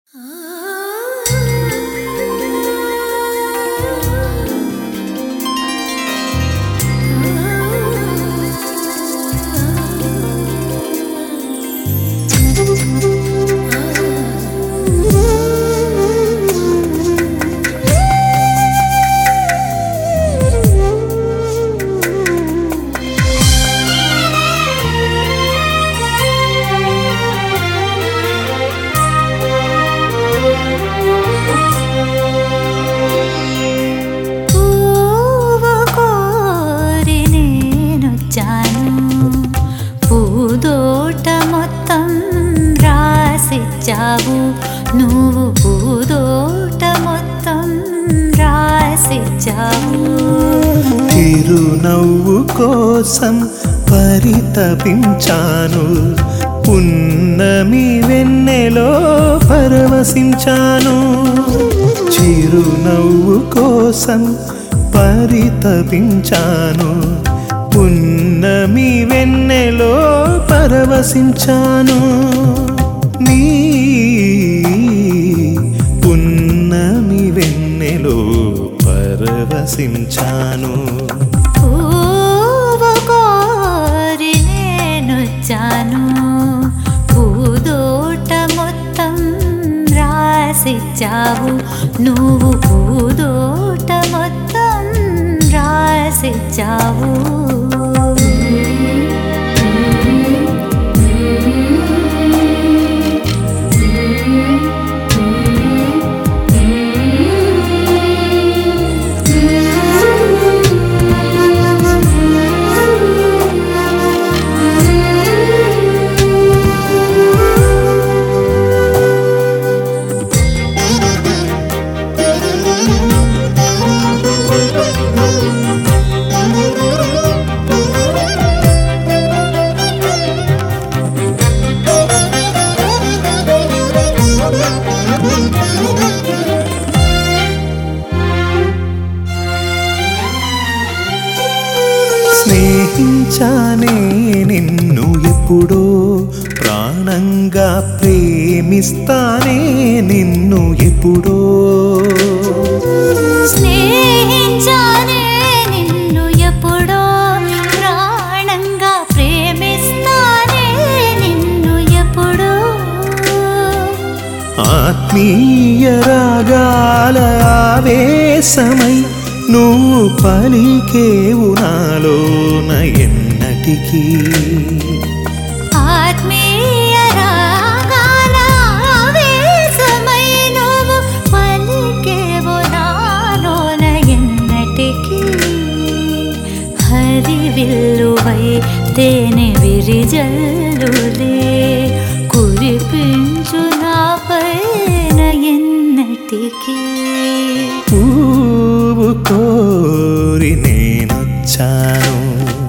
నువ్వు పూదోట మొత్తం రాసిచ్చావు చిరునవ్వు కోసం పరితపించాను పున్నమి వెన్నెలో పరవశించాను చిరునవ్వు కోసం పరితపించాను పున్నమి వెన్నెలో పరవశించాను నీ పున్నమి వెన్నెలో పరవశించాను పువ్వు కోరి నేనొచ్చాను పూదోట మొత్తం రాసిచ్చావు నువ్వు పూదోట మొత్తం రాసిచ్చావు స్నేహించానే నిన్ను ఎప్పుడో ప్రాణంగా ప్రేమిస్తానే నిన్ను ఎప్పుడో స్నేహించానే నిన్ను ఎప్పుడో ప్రాణంగా ప్రేమిస్తానే నిన్ను ఎప్పుడో ఆత్మీయ రాగాల ఆవేశమై నువ్వు పలికేవు నాలోన ఎన్నటికీ ఆత్మీయ రాగాల ఆవేశమై నువ్వు పలికేవు నాలోన ఎన్నటికీ హరివిల్లువై తేనె విరిజల్లులే కురిపించు నా పైన ఎన్నటికీ పువ్వు కోరి నేనొచ్చాను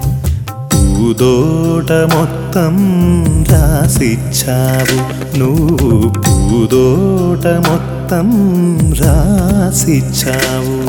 పూదోట మొత్తం రాసిచ్చావు నువ్వు పూదోట మొత్తం రాసిచ్చావు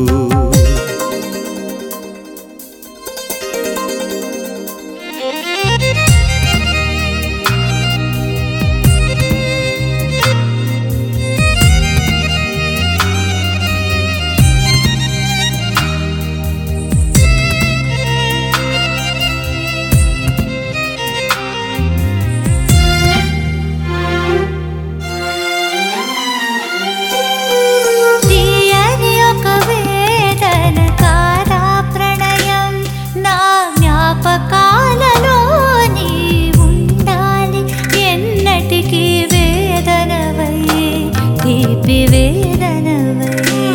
తీయని ఒక వేదన కాదా ప్రణయం నా జ్ఞాపకాలలో నీ ఉండాలి ఎన్నటికీ వేదనవై తీపి వేదనవై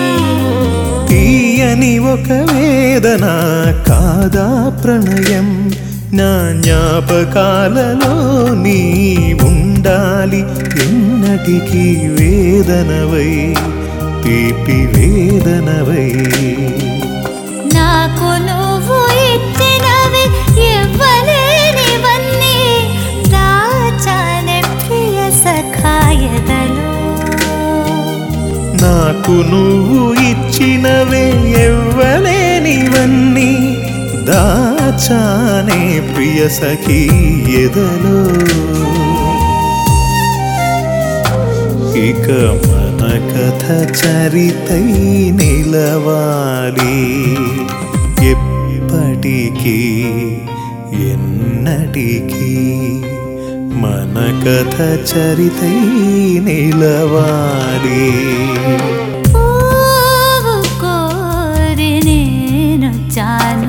తీయని ఒక వేదన కాదా ప్రణయం నా జ్ఞాపకాలలో నీ ఉండాలి ఎన్నటికీ వేదనవై తీపి వేదనవై నాకు నువ్వు ఇచ్చినవి ఇవ్వలేనివన్నీ దాచానే ప్రియ సఖాయదలో నాకు నువ్వు ఇచ్చినవే ఎవ్వలేనివన్నీ దాచానే ప్రియ సఖీ ఎదలో ఇక మన కథ చరితై నిలవాలి ఎప్పటికీ ఎన్నటికీ మన కథ చరితై నిలవాలి పువ్వు కోరి నేనొచ్చాను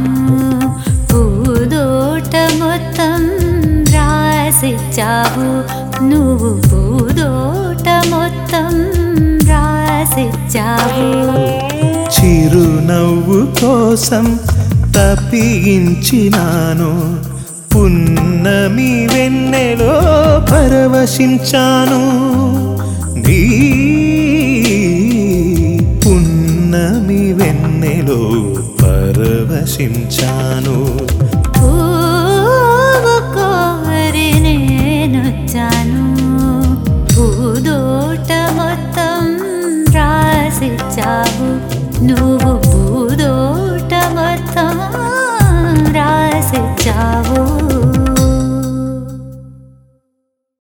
పూదోట మొత్తం రాసిచ్చావు నువ్వు పూదోట మొత్తం రాసిచ్చావు చిరునవ్వు కోసం తప్పించినాను పున్నమి వెన్నెలో పరవశించాను నీ పున్నమి వెన్నెలో పరవశించాను పువ్వు కోరి నేనొచ్చాను పూదోట మొత్తం రాసిచ్చావు నువ్వు పూదోట మొత్తం రాసిచ్చావు